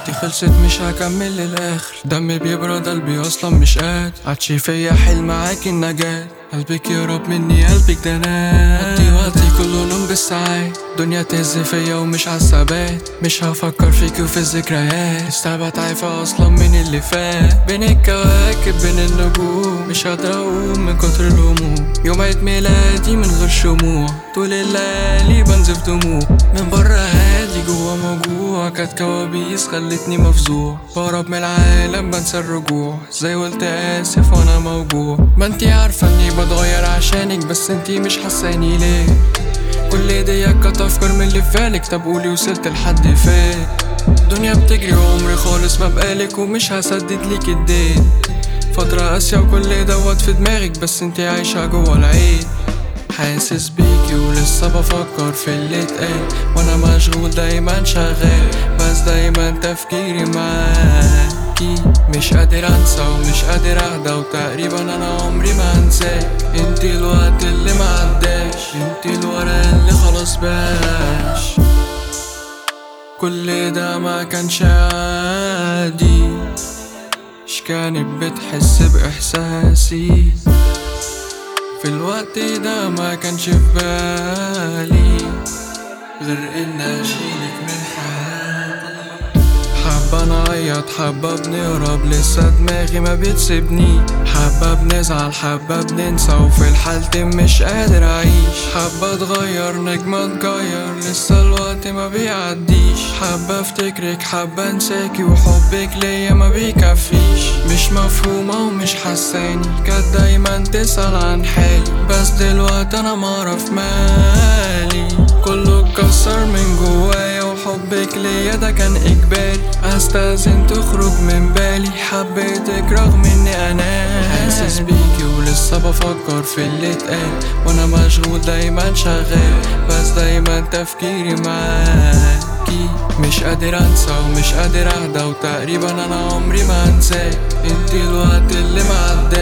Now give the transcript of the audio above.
طاقتي خلصت مش هكمل للاخر دمي بيبرد قلبي اصلا مش قادر عادشي فيا حلم معاك النجاة قلبك يقرب مني قلبك ده انا قضي وقتي كله نوم بالساعات دنيا تهز فيا ومش عالثبات مش هفكر فيك وفي الذكريات استبعد عارفة اصلا من اللي فات بين الكواكب بين النجوم مش قادر اقوم من كتر الهموم يوم عيد ميلادي من غير شموع طول الليالي بنزف دموع من بره هادي جوا موجوع كانت كوابيس خلتني مفزوع بهرب من العالم بنسى الرجوع زي قلت اسف وانا موجوع ما انتي عارفة اني بتغير عشانك بس انتي مش حساني ليه كل دي كانت افكار من اللي في بالك طب قولي وصلت لحد فين الدنيا بتجري وعمري خالص ما بقالك ومش هسدد ليك الدين فترة قاسية وكل دوت في دماغك بس انتي عايشة جوا العين حاسس بيكي ولسه بفكر في اللي اتقال وانا مشغول دايما شغال بس دايما تفكيري معاكي مش قادر انسى ومش قادر اهدى وتقريبا انا عمري ما هنساك انتي الوقت اللي ما عداش انتي الورق اللي خلاص باش كل ده ما كانش عادي مش كانت بتحس باحساسي في الوقت ده ما كانش في بالي غير ان اشيلك من حياتي حابة نعيط حابة بنهرب لسه دماغي ما بتسيبني حابة بنزعل حابة بننسى وفي الحالتين مش قادر اعيش حابة اتغير نجمة اتغير لسه الوقت ما بيعديش حابة افتكرك حابة انساكي وحبك ليا ما بيكفيش مش مفهومة ومش حساني كانت دايما تسأل عن حالي بس دلوقتي انا معرف مالي كله اتكسر من جوايا وحبك ليا ده كان اجباري استاذن تخرج من بالي حبيتك رغم اني انا حاسس بيكي ولسه بفكر في اللي اتقال وانا مشغول دايما شغال بس دايما تفكيري معاكي مش قادر انسى ومش قادر اهدى وتقريبا انا عمري ما هنساك انتي الوقت اللي ما عداش